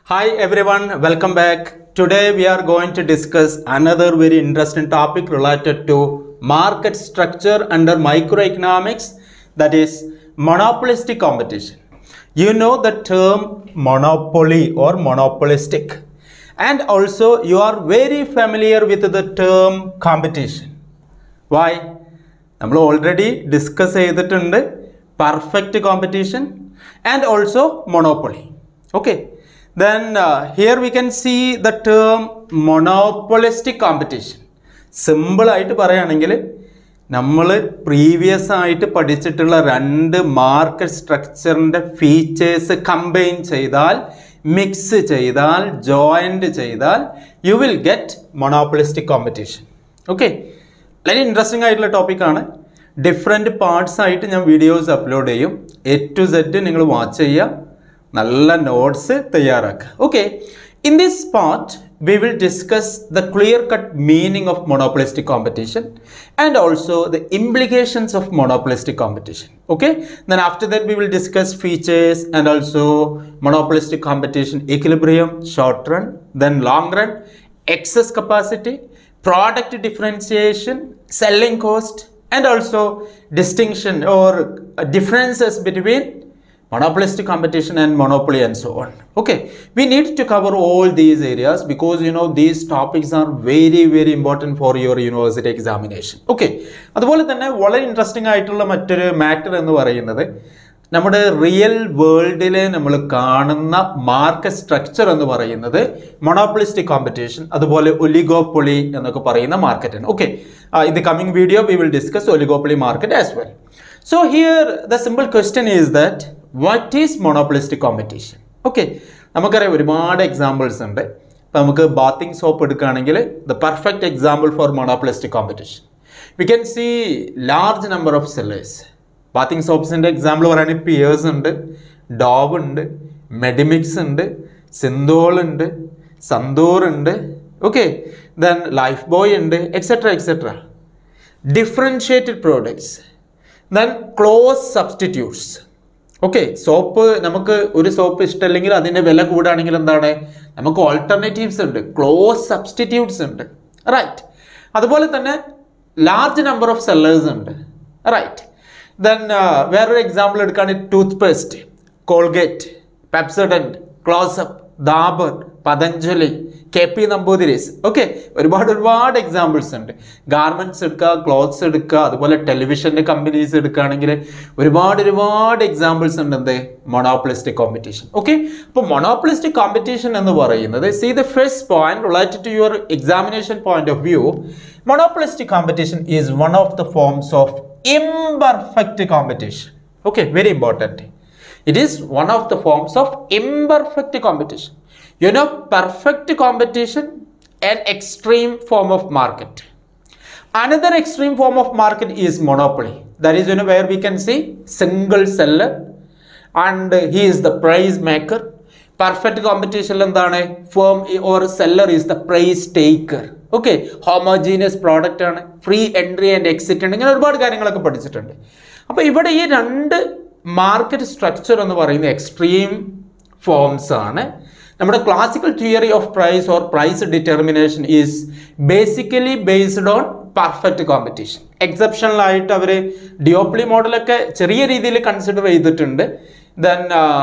Hi everyone, welcome back. Today we are going to discuss another very interesting topic related to market structure under microeconomics that is monopolistic competition. You know the term monopoly or monopolistic and also you are very familiar with the term competition. Why? നമ്മൾ already discuss ചെയ്തിട്ടുണ്ട് perfect competition and also monopoly okay then here we can see the term monopolistic competition സിമ്പിളായിട്ട് പറയുകയാണെങ്കിൽ നമ്മൾ previous ആയിട്ട് പഠിച്ചിട്ടുള്ള രണ്ട് market സ്ട്രക്ചറിൻ്റെ features combine ചെയ്താൽ മിക്സ് ചെയ്താൽ ജോയിൻറ്റ് ചെയ്താൽ you will get monopolistic competition okay വളരെ ഇൻട്രസ്റ്റിംഗ് ആയിട്ടുള്ള ടോപ്പിക്കാണ് ഡിഫറെൻറ്റ് പാർട്സ് ആയിട്ട് ഞാൻ വീഡിയോസ് അപ്ലോഡ് ചെയ്യും എ ടു സെഡ് നിങ്ങൾ വാച്ച് ചെയ്യുക നല്ല നോട്ട്സ് തയ്യാറാക്കുക okay in this part we will discuss the clear cut meaning of monopolistic competition and also the implications of monopolistic competition okay then after that we will discuss features and also monopolistic competition equilibrium short run then long run excess capacity product differentiation selling cost and also distinction or uh, differences between monopolistic competition and monopoly and so on okay we need to cover all these areas because you know these topics are very very important for your university examination okay അതുപോലെ തന്നെ വളരെ interesting ആയിട്ടുള്ള മറ്റൊരു matter എന്ന് പറയുന്നത് നമ്മുടെ real വേൾഡിൽ നമ്മൾ കാണുന്ന മാർക്കറ്റ് സ്ട്രക്ചർ എന്ന് പറയുന്നത് മൊണോപ്പൊളിസ്റ്റിക് കോമ്പറ്റീഷൻ അതുപോലെ ഒലിഗോപ്പൊളി എന്നൊക്കെ പറയുന്ന മാർക്കറ്റാണ് okay in the coming video we will discuss oligopoly market as well so here the simple question is that what is monopolistic competition okay നമുക്കറിയാം ഒരുപാട് എക്സാമ്പിൾസ് ഉണ്ട് ഇപ്പം നമുക്ക് ബാത്തിങ് സോപ്പ് എടുക്കുകയാണെങ്കിൽ the perfect example for monopolistic competition we can see large number of sellers bathing സോപ്സിൻ്റെ example പറയുകയാണെങ്കിൽ Pears ഉണ്ട് Dove ഉണ്ട് മെഡിമിക്സ് ഉണ്ട് സിന്തോൾ ഉണ്ട് സന്തൂർ ഉണ്ട് ഓക്കെ ദെൻ ലൈഫ് ബോയ് ഉണ്ട് etcetera etcetera differentiated products then close substitutes okay soap നമുക്ക് ഒരു സോപ്പ് ഇഷ്ടമല്ലെങ്കിൽ അതിൻ്റെ വില കൂടുകയാണെങ്കിൽ എന്താണ് നമുക്ക് ഓൾട്ടർനേറ്റീവ്സ് ഉണ്ട് ക്ലോസ് സബ്സ്റ്റിറ്റ്യൂട്ട്സ് ഉണ്ട് റൈറ്റ് അതുപോലെ തന്നെ ലാർജ് നമ്പർ ഓഫ് സെല്ലേഴ്സ് ഉണ്ട് റൈറ്റ് ദെൻ വേറൊരു എക്സാമ്പിൾ എടുക്കുകയാണെങ്കിൽ toothpaste Colgate Pepsodent Closeup Dabur Patanjali K P Namboodiri's okay ഒരുപാട് ഒരുപാട് എക്സാമ്പിൾസ് ഉണ്ട് ഗാർമെൻറ്റ്സ് എടുക്കുക ക്ലോത്ത്സ് എടുക്കുക അതുപോലെ ടെലിവിഷൻ്റെ കമ്പനീസ് എടുക്കുകയാണെങ്കിൽ ഒരുപാട് ഒരുപാട് എക്സാമ്പിൾസ് ഉണ്ട് എന്ത് മൊണോപ്പൊളിസ്റ്റിക് കോമ്പറ്റീഷൻ ഓക്കെ അപ്പോൾ മൊണോപ്പൊളിസ്റ്റിക് കോമ്പറ്റീഷൻ എന്ന് പറയുന്നത് see the first point related to your examination point of view monopolistic competition is one of the forms of imperfect competition okay very important it is one of the forms of imperfect competition you know perfect competition an extreme form of market another extreme form of market is monopoly that is you know where we can see single seller and he is the price maker perfect കോമ്പറ്റീഷനിൽ എന്താണ് firm or seller is the price taker okay homogeneous product ആണ് free entry and exit ഉണ്ട് ഇങ്ങനെ ഒരുപാട് കാര്യങ്ങളൊക്കെ പഠിച്ചിട്ടുണ്ട് അപ്പോൾ ഇവിടെ ഈ രണ്ട് മാർക്കറ്റ് സ്ട്രക്ചർ എന്ന് പറയുന്ന എക്സ്ട്രീം ഫോംസ് ആണ് നമ്മുടെ classical theory of price or price determination is basically based on perfect competition എക്സെപ്ഷണലായിട്ട് അവർ ഡിയോപ്ലി മോഡലൊക്കെ ചെറിയ രീതിയിൽ കൺസിഡർ ചെയ്തിട്ടുണ്ട് ദെൻ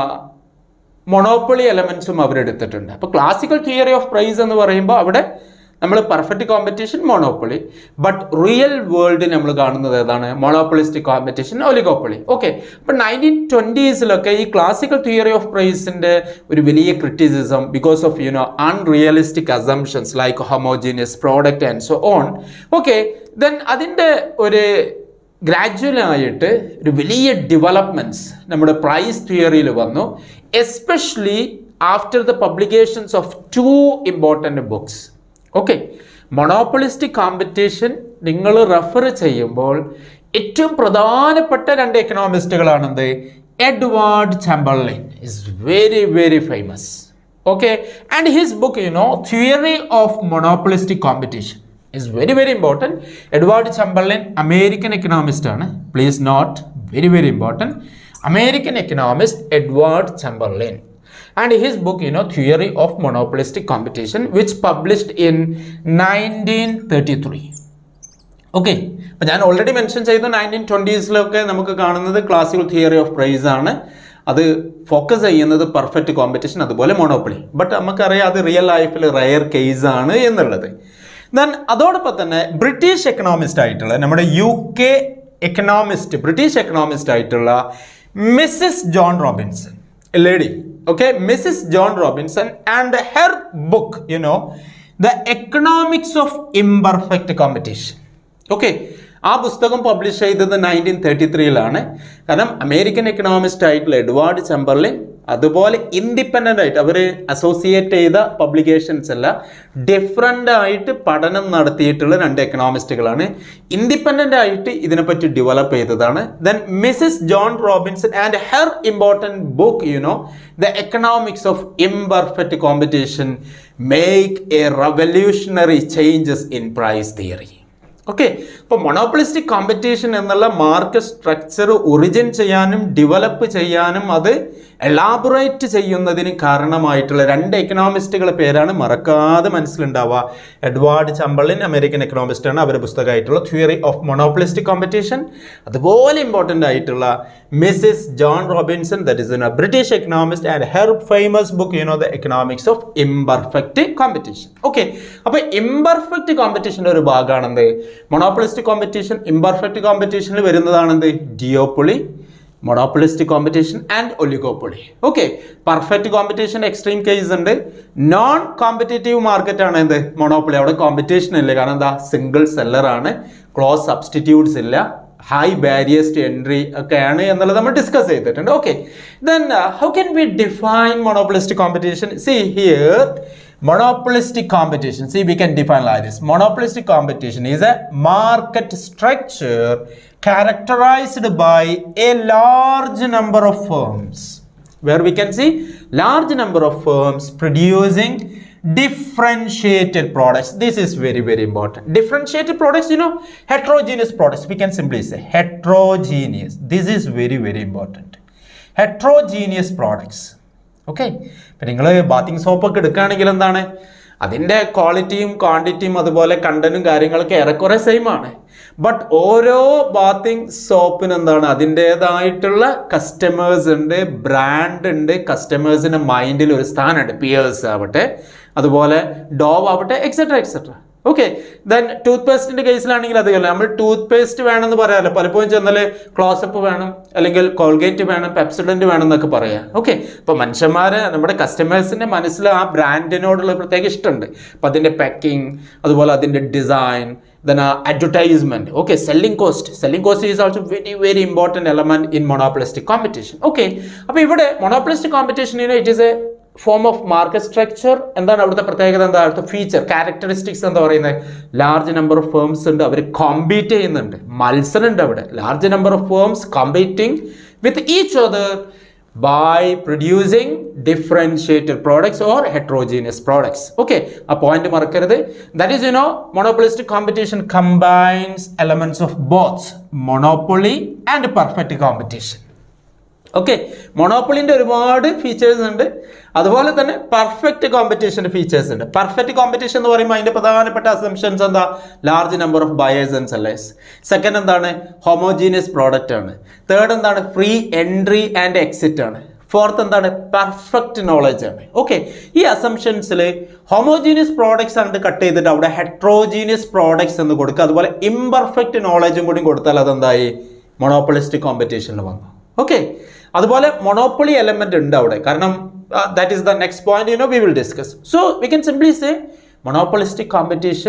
മൊണോപ്പൊളി എലമെൻസും അവരെടുത്തിട്ടുണ്ട് അപ്പോൾ ക്ലാസിക്കൽ തിയറി ഓഫ് പ്രൈസ് എന്ന് പറയുമ്പോൾ അവിടെ നമ്മൾ perfect competition monopoly but real world നമ്മൾ കാണുന്നത് ഏതാണ് മൊണോപ്പൊളിസ്റ്റിക് കോമ്പറ്റീഷൻ ഒലിഗോപ്പൊളി ഓക്കെ അപ്പം നയൻറ്റീൻ ട്വൻറ്റീസിലൊക്കെ ഈ ക്ലാസിക്കൽ തിയറി ഓഫ് പ്രൈസിൻ്റെ ഒരു വലിയ criticism because of you know unrealistic assumptions like homogeneous product and so on okay then അതിൻ്റെ ഒരു ഗ്രാജുവലായിട്ട് ഒരു വലിയ ഡെവലപ്മെൻറ്റ്സ് നമ്മുടെ പ്രൈസ് തിയറിയിൽ വന്നു especially after the publications of two important books okay monopolistic competition നിങ്ങൾ റെഫർ ചെയ്യുമ്പോൾ ഏറ്റവും പ്രധാനപ്പെട്ട രണ്ട് എക്കണോമിസ്റ്റുകളാണെന്ത് Edward Chamberlin is very very famous okay and his book you know theory of monopolistic competition is very very important Edward Chamberlin American economist ആണ് please note very very important American economist Edward Chamberlin and his book you know theory of monopolistic competition which published in 1933 ഓക്കെ അപ്പം ഞാൻ already mention ചെയ്തു nineteen ട്വൻറ്റീസിലൊക്കെ നമുക്ക് കാണുന്നത് classical theory of price ആണ് അത് ഫോക്കസ് ചെയ്യുന്നത് പെർഫെക്റ്റ് കോമ്പറ്റീഷൻ അതുപോലെ മോണോപ്പൊളി ബട്ട് നമുക്കറിയാം അത് റിയൽ ലൈഫിൽ റയർ കേസ് ആണ് എന്നുള്ളത് ദെൻ അതോടൊപ്പം തന്നെ ബ്രിട്ടീഷ് എക്കണോമിസ്റ്റ് ആയിട്ടുള്ള നമ്മുടെ U K economist British economist ആയിട്ടുള്ള Mrs John Robinson lady okay mrs john robinson and her book you know the economics of imperfect competition ഓക്കെ ആ പുസ്തകം പബ്ലിഷ് ചെയ്തത് നയൻറ്റീൻ തേർട്ടി ത്രീയിലാണ് കാരണം അമേരിക്കൻ എക്കണോമിസ്റ്റ് ആയിട്ടുള്ള എഡ്വാർഡ് ചമ്പർലിൻ അതുപോലെ ഇൻഡിപെൻഡൻ്റ് ആയിട്ട് അവർ അസോസിയേറ്റ് ചെയ്ത പബ്ലിക്കേഷൻസ് അല്ല ഡിഫറെൻ്റ് ആയിട്ട് പഠനം നടത്തിയിട്ടുള്ള രണ്ട് എക്കണോമിസ്റ്റുകളാണ് ഇൻഡിപെൻഡൻ്റ് ആയിട്ട് ഇതിനെപ്പറ്റി ഡെവലപ്പ് ചെയ്തതാണ് then Mrs John Robinson and her important book you know the economics of imperfect competition make a revolutionary changes in price theory okay അപ്പോൾ മൊണോപ്പൊളിസ്റ്റിക് കോമ്പറ്റീഷൻ എന്നുള്ള മാർക്കറ്റ് സ്ട്രക്ചർ ഒറിജിൻ ചെയ്യാനും ഡെവലപ്പ് ചെയ്യാനും അത് elaborate ചെയ്യുന്നതിന് കാരണമായിട്ടുള്ള രണ്ട് എക്കണോമിസ്റ്റുകളുടെ പേരാണ് മറക്കാതെ മനസ്സിലുണ്ടാവുക എഡ്വാർഡ് ചമ്പളിൻ അമേരിക്കൻ എക്കണോമിസ്റ്റ് ആണ് അവരുടെ പുസ്തകമായിട്ടുള്ള തിയറി ഓഫ് മൊണോപ്പൊളിസ്റ്റിക് കോമ്പറ്റീഷൻ അതുപോലെ ഇമ്പോർട്ടൻ്റ് ആയിട്ടുള്ള Mrs John Robinson that is a British economist and her famous book you know the economics of imperfect competition okay അപ്പോൾ ഇംപെർഫെക്റ്റ് കോമ്പറ്റീഷൻ്റെ ഒരു ഭാഗമാണെന്ത് മൊണോപ്പൊളിസ്റ്റിക് കോമ്പറ്റീഷൻ ഇംപെർഫെക്റ്റ് കോമ്പറ്റീഷനിൽ വരുന്നതാണെന്ത് duopoly monopolistic competition and oligopoly okay perfect competition extreme case ഉണ്ട് non competitive market ആണ് എന്ത് monopoly അവിടെ കോമ്പറ്റീഷൻ ഇല്ല കാരണം എന്താ സിംഗിൾ സെല്ലർ ആണ് ക്ലോസ് സബ്സ്റ്റിറ്റ്യൂട്ട്സ് ഇല്ല ഹൈ ബാരിയേഴ്സ് ടു എൻട്രി ഒക്കെയാണ് എന്നുള്ളത് നമ്മൾ ഡിസ്കസ് ചെയ്തിട്ടുണ്ട് okay then how can we define monopolistic competition see here monopolistic competition see we can define like this monopolistic competition is a market structure characterized by a large number of firms where we can see large number of firms producing differentiated products this is very very important differentiated products you know heterogeneous products we can simply say heterogeneous this is very very important heterogeneous products okay ഇപ്പം നിങ്ങൾ bathing സോപ്പൊക്കെ എടുക്കുകയാണെങ്കിൽ എന്താണ് അതിൻ്റെ ക്വാളിറ്റിയും ക്വാണ്ടിറ്റിയും അതുപോലെ കണ്ടന്റും കാര്യങ്ങളൊക്കെ ഏറെക്കുറെ same ആണ് ബട്ട് ഓരോ ബാത്തിങ് സോപ്പിന് എന്താണ് അതിൻ്റേതായിട്ടുള്ള കസ്റ്റമേഴ്സ് ഉണ്ട് ബ്രാൻഡ് ഉണ്ട് കസ്റ്റമേഴ്സിൻ്റെ മൈൻഡിൽ ഒരു സ്ഥാനമുണ്ട് പിയേഴ്സ് ആവട്ടെ അതുപോലെ ഡോവ് ആവട്ടെ എക്സെട്ര എക്സെട്ര ഓക്കെ ദെൻ ടൂത്ത് പേസ്റ്റിന്റെ കേസിലാണെങ്കിൽ അതുപോലെ നമ്മൾ ടൂത്ത് പേസ്റ്റ് വേണമെന്ന് പറയാമല്ലോ പലപ്പോഴും ചെന്നാൽ ക്ലോസപ്പ് വേണം അല്ലെങ്കിൽ കോൾഗേറ്റ് വേണം പെപ്സിഡന്റ് വേണം എന്നൊക്കെ പറയാം ഓക്കെ അപ്പോൾ മനുഷ്യന്മാർ നമ്മുടെ കസ്റ്റമേഴ്സിന്റെ മനസ്സിൽ ആ ബ്രാൻഡിനോടുള്ള പ്രത്യേക ഇഷ്ടമുണ്ട് അപ്പോൾ അതിൻ്റെ പാക്കിംഗ് അതുപോലെ അതിൻ്റെ design then uh, advertisement okay selling cost selling cost is also very very important element in monopolistic competition okay അപ്പോൾ ഇവിടെ monopolistic competition you know it is a form of market structure എന്താണ് അവിടുത്തെ പ്രത്യേകത എന്താ അവിടുത്തെ feature characteristics എന്താ പറയുന്നത് large number of firms ഉണ്ട് അവർ കോമ്പീറ്റ് ചെയ്യുന്നുണ്ട് മത്സരം ഉണ്ട് അവിടെ large number of firms competing with each other by producing differentiated products or heterogeneous products okay a point മറക്കരുത് that is you know monopolistic competition combines elements of both monopoly and perfect competition ഓക്കെ മൊണോപ്പൊളിൻ്റെ ഒരുപാട് features ഉണ്ട് അതുപോലെ തന്നെ perfect കോമ്പറ്റീഷൻ്റെ features ഉണ്ട് perfect competition എന്ന് പറയുമ്പോൾ അതിൻ്റെ പ്രധാനപ്പെട്ട അസംഷൻസ് എന്താ large number of buyers and sellers second എന്താണ് ഹോമോജീനിയസ് പ്രോഡക്റ്റ് ആണ് തേർഡ് എന്താണ് ഫ്രീ എൻട്രി ആൻഡ് എക്സിറ്റ് ആണ് ഫോർത്ത് എന്താണ് പെർഫെക്റ്റ് നോളജ് ആണ് ഓക്കെ ഈ അസംഷൻസിൽ ഹോമോജീനിയസ് പ്രോഡക്ട്സ് ആണ് കട്ട് ചെയ്തിട്ട് അവിടെ ഹെട്രോജീനിയസ് പ്രോഡക്ട്സ് എന്ന് കൊടുക്കുക അതുപോലെ ഇംപെർഫെക്റ്റ് നോളജും കൂടി കൊടുത്താൽ അതെന്തായി മൊണോപ്പൊളിസ്റ്റിക് കോമ്പറ്റീഷനിൽ വന്നു ഓക്കെ അതുപോലെ മൊണോപ്പൊളി എലമെന്റ് ഉണ്ട് അവിടെ കാരണം that is the next point you know we will discuss so we can simply say monopolistic competition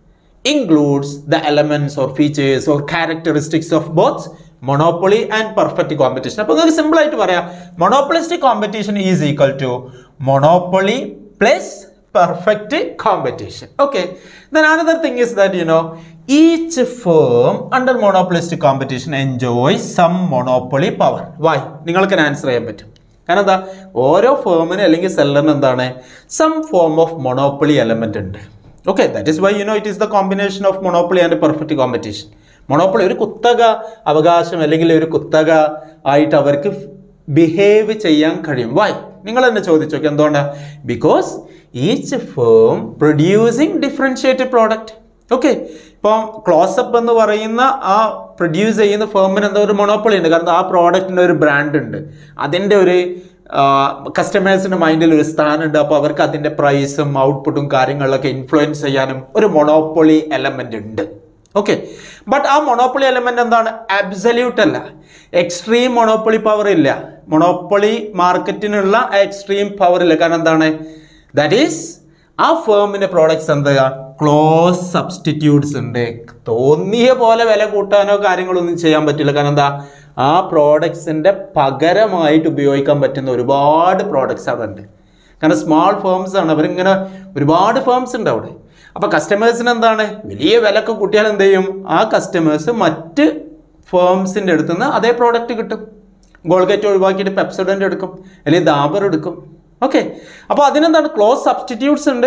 includes the elements or features or characteristics of both monopoly and perfect competition അപ്പോൾ നിങ്ങൾക്ക് simple ആയിട്ട് പറയാം monopolistic competition is equal to monopoly plus perfect competition okay then another thing is that you know each firm under monopolistic competition enjoys some monopoly power why നിങ്ങൾക്ക് answer ചെയ്യാൻ പറ്റും കാരണം എന്താ ഓരോ ഫേമിന് അല്ലെങ്കിൽ സെല്ലറിന് എന്താണ് some form of monopoly element ഉണ്ട് okay that is why you know it is the combination of monopoly and perfect competition monopoly ഒരു കുത്തക അവകാശം അല്ലെങ്കിൽ ഒരു കുത്തക ആയിട്ട് അവർക്ക് ബിഹേവ് ചെയ്യാൻ കഴിയും വൈ നിങ്ങൾ തന്നെ ചോദിച്ചു നോക്കി എന്തുകൊണ്ടാണ് because each firm producing differentiated product okay ഇപ്പം ക്ലോസപ്പ് എന്ന് പറയുന്ന ആ പ്രൊഡ്യൂസ് ചെയ്യുന്ന ഫേമിന് എന്തോ ഒരു മൊണോപ്പൊളി ഉണ്ട് കാരണം ആ പ്രോഡക്റ്റിൻ്റെ ഒരു ബ്രാൻഡ് ഉണ്ട് അതിൻ്റെ ഒരു കസ്റ്റമേഴ്സിൻ്റെ മൈൻഡിൽ ഒരു സ്ഥാനമുണ്ട് അപ്പോൾ അവർക്ക് അതിൻ്റെ പ്രൈസും ഔട്ട്പുട്ടും കാര്യങ്ങളിലൊക്കെ ഇൻഫ്ലുവൻസ് ചെയ്യാനും ഒരു മൊണോപ്പൊളി എലമെൻ്റ് ഉണ്ട് ഓക്കെ ബട്ട് ആ മൊണോപ്പൊളി എലമെൻ്റ് എന്താണ് അബ്സല്യൂട്ട് അല്ല എക്സ്ട്രീം മൊണോപ്പൊളി പവർ ഇല്ല മൊണോപ്പൊളി മാർക്കറ്റിനുള്ള എക്സ്ട്രീം പവർ ഇല്ല കാരണം എന്താണ് ദാറ്റ് ഈസ് ആ ഫേമിൻ്റെ പ്രോഡക്ട്സ് എന്താ ക്ലോസ് സബ്സ്റ്റിറ്റ്യൂട്ട്സ് ഉണ്ട് തോന്നിയ പോലെ വില കൂട്ടാനോ കാര്യങ്ങളൊന്നും ചെയ്യാൻ പറ്റില്ല കാരണം എന്താ ആ പ്രോഡക്ട്സിൻ്റെ പകരമായിട്ട് ഉപയോഗിക്കാൻ പറ്റുന്ന ഒരുപാട് പ്രോഡക്ട്സ് അവിടെ ഉണ്ട് കാരണം സ്മാൾ ഫേംസ് ആണ് അവരിങ്ങനെ ഒരുപാട് ഫേംസ് ഉണ്ട് അവിടെ അപ്പോൾ കസ്റ്റമേഴ്സിന് എന്താണ് വലിയ വിലക്ക് കൂട്ടിയാൽ എന്ത് ചെയ്യും ആ കസ്റ്റമേഴ്സ് മറ്റ് ഫേംസിൻ്റെ അടുത്ത് നിന്ന് അതേ പ്രോഡക്റ്റ് കിട്ടും ഗോൾഗേറ്റ് ഒഴിവാക്കിയിട്ട് പെപ്സോഡൻ്റ് എടുക്കും അല്ലെങ്കിൽ ദാബർ എടുക്കും ഓക്കെ അപ്പോൾ അതിനെന്താണ് ക്ലോസ് സബ്സ്റ്റിറ്റ്യൂട്ട്സ് ഉണ്ട്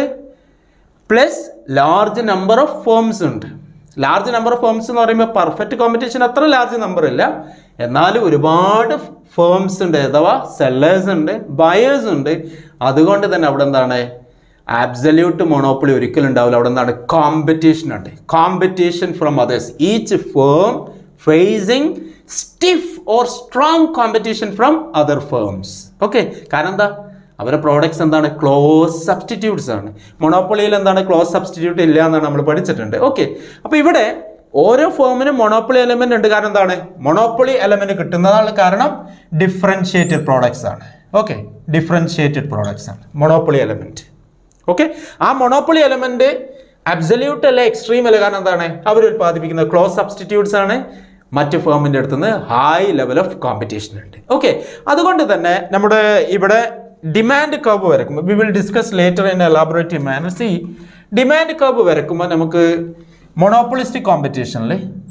plus large number of firms ഉണ്ട് ലാർജ് നമ്പർ ഓഫ് ഫേംസ് എന്ന് പറയുമ്പോൾ പെർഫെക്റ്റ് കോമ്പറ്റീഷൻ അത്ര ലാർജ് നമ്പർ ഇല്ല എന്നാലും ഒരുപാട് ഫേംസ് ഉണ്ട് അഥവാ സെല്ലേഴ്സ് ഉണ്ട് ബയേഴ്സ് ഉണ്ട് അതുകൊണ്ട് തന്നെ അവിടെ എന്താണ് ആബ്സല്യൂട്ട് മൊണോപ്പൊളി ഒരിക്കലും ഉണ്ടാവില്ല അവിടെ എന്താണ് കോമ്പറ്റീഷൻ ഉണ്ട് competition from others each firm facing stiff or strong competition from other firms okay കാരണം എന്താ അവരുടെ പ്രോഡക്ട്സ് എന്താണ് ക്ലോസ് സബ്സ്റ്റിറ്റ്യൂട്ട്സ് ആണ് മൊണോപ്പൊളിയിൽ എന്താണ് ക്ലോസ് സബ്സ്റ്റിറ്റ്യൂട്ട് ഇല്ല എന്നാണ് നമ്മൾ പഠിച്ചിട്ടുണ്ട് ഓക്കെ അപ്പോൾ ഇവിടെ ഓരോ ഫോമിനും മൊണോപ്പൊളി എലമെന്റ് ഉണ്ട് കാരണം എന്താണ് മൊണോപ്പൊളി എലമെന്റ് കിട്ടുന്നതാണ് കാരണം ഡിഫറൻഷിയേറ്റഡ് പ്രോഡക്ട്സ് ആണ് ഓക്കെ ഡിഫറൻഷിയേറ്റഡ് പ്രോഡക്ട്സ് ആണ് മൊണോപ്പൊളി എലമെന്റ് ഓക്കെ ആ മൊണോപ്പൊളി എലമെന്റ് അബ്സല്യൂട്ട് അല്ല എക്സ്ട്രീം അല്ല കാരണം എന്താണ് അവർ ഉത്പാദിപ്പിക്കുന്ന ക്ലോസ് സബ്സ്റ്റിറ്റ്യൂട്ട്സ് ആണ് മറ്റ് ഫേമിൻ്റെ അടുത്ത് നിന്ന് ഹൈ ലെവൽ ഓഫ് കോമ്പറ്റീഷൻ ഉണ്ട് ഓക്കെ അതുകൊണ്ട് തന്നെ നമ്മുടെ ഇവിടെ ഡിമാൻഡ് കർവ് വരക്കുമ്പോൾ we will discuss later in elaborative manner see demand curve വരക്കുമ്പോൾ നമുക്ക് മൊണോപ്പൊളിസ്റ്റിക് കോമ്പറ്റീഷനിൽ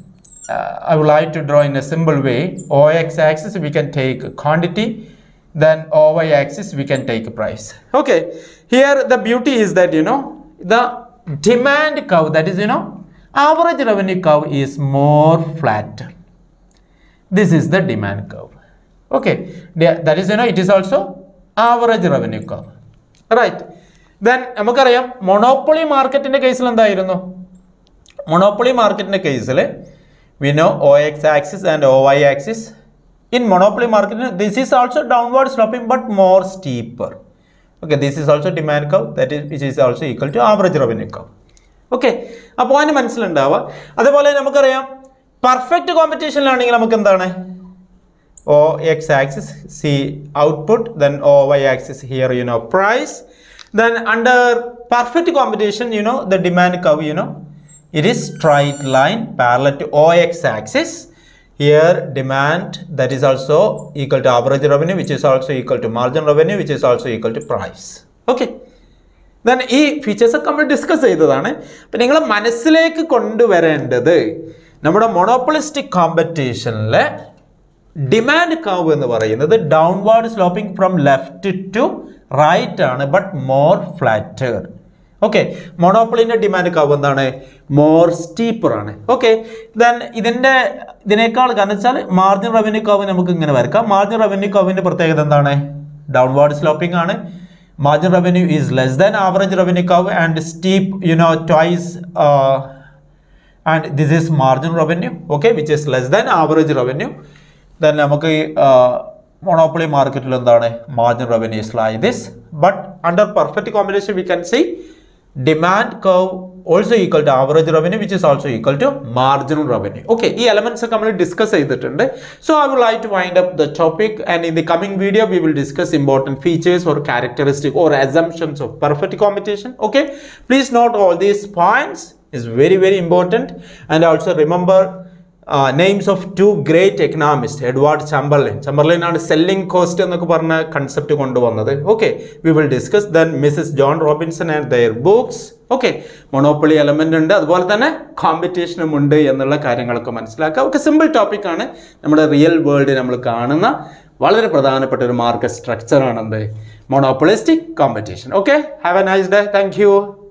I would like to draw in a simple way O X axis we can take quantity then over axis we can take price okay here the beauty is that you know the demand curve that is you know average revenue curve is more flatter this is the demand curve okay The- that is you know it is also average revenue curve right then നമുക്കറിയാം monopoly മാർക്കറ്റിന്റെ കേസിൽ എന്തായിരുന്നു monopoly മാർക്കറ്റിന്റെ കേസിൽ we know O X axis and O Y axis in monopoly market this is also downward sloping but more steeper okay this is also demand curve that is which is also equal to average revenue curve okay അപ്പോൾ അതിന് മനസ്സിലുണ്ടാവുക അതേപോലെ നമുക്കറിയാം perfect കോമ്പറ്റീഷനിലാണെങ്കിൽ നമുക്ക് എന്താണ് O x axis see output then O y axis here you know price then under perfect competition you know the demand curve you know it is straight line parallel to O x axis here demand that is also equal to average revenue which is also equal to margin revenue which is also equal to price okay then ഈ features ഒക്കെ നമ്മൾ discuss ചെയ്തതാണ് അപ്പം നിങ്ങൾ മനസ്സിലേക്ക് കൊണ്ടുവരേണ്ടത് നമ്മുടെ monopolistic കോമ്പറ്റീഷനിലെ demand curve എന്ന് പറയുന്നത് downward sloping from left to right ആണ് ബട്ട് മോർ ഫ്ലാറ്റർ ഓക്കെ മൊണോപ്പൊളിൻ്റെ ഡിമാൻഡ് കർവ് എന്താണ് മോർ സ്റ്റീപ്പർ ആണ് ഓക്കെ ദെൻ ഇതിൻ്റെ ഇതിനേക്കാൾ കാരണം വെച്ചാൽ മാർജിൻ റവന്യൂ കർവ് നമുക്ക് ഇങ്ങനെ വരക്കാം മാർജിൻ റവന്യൂ കർവിൻ്റെ പ്രത്യേകത എന്താണ് ഡൗൺവാർഡ് സ്ലോപ്പിംഗ് ആണ് margin revenue is less than average revenue curve and steep you know twice uh, and this is margin revenue okay which is less than average revenue then നമുക്ക് monopoly മാർക്കറ്റിൽ എന്താണ് margin revenue is like this but under perfect combination we can see demand curve also equal to average revenue which is also equal to marginal revenue okay ഈ elements ഒക്കെ നമ്മൾ discuss ചെയ്തിട്ടുണ്ട് so I will like to wind up the topic and in the coming video we will discuss important features or characteristic or assumptions of perfect competition okay please note all these points is very very important and also remember uh, names of two great economists Edward Chamberlin Chamberlin ആണ് selling cost എന്നൊക്കെ പറഞ്ഞ concept കൊണ്ടുവന്നത് okay we will discuss then Mrs Joan Robinson and their books okay monopoly element ഉണ്ട് അതുപോലെ തന്നെ കോമ്പറ്റീഷനും ഉണ്ട് എന്നുള്ള കാര്യങ്ങളൊക്കെ മനസ്സിലാക്കുക ഒക്കെ സിമ്പിൾ ടോപ്പിക് ആണ് നമ്മുടെ റിയൽ വേൾഡ് നമ്മൾ കാണുന്ന വളരെ പ്രധാനപ്പെട്ട ഒരു മാർക്കറ്റ് സ്ട്രക്ചർ ആണെന്ത് monopolistic competition okay have a nice day thank U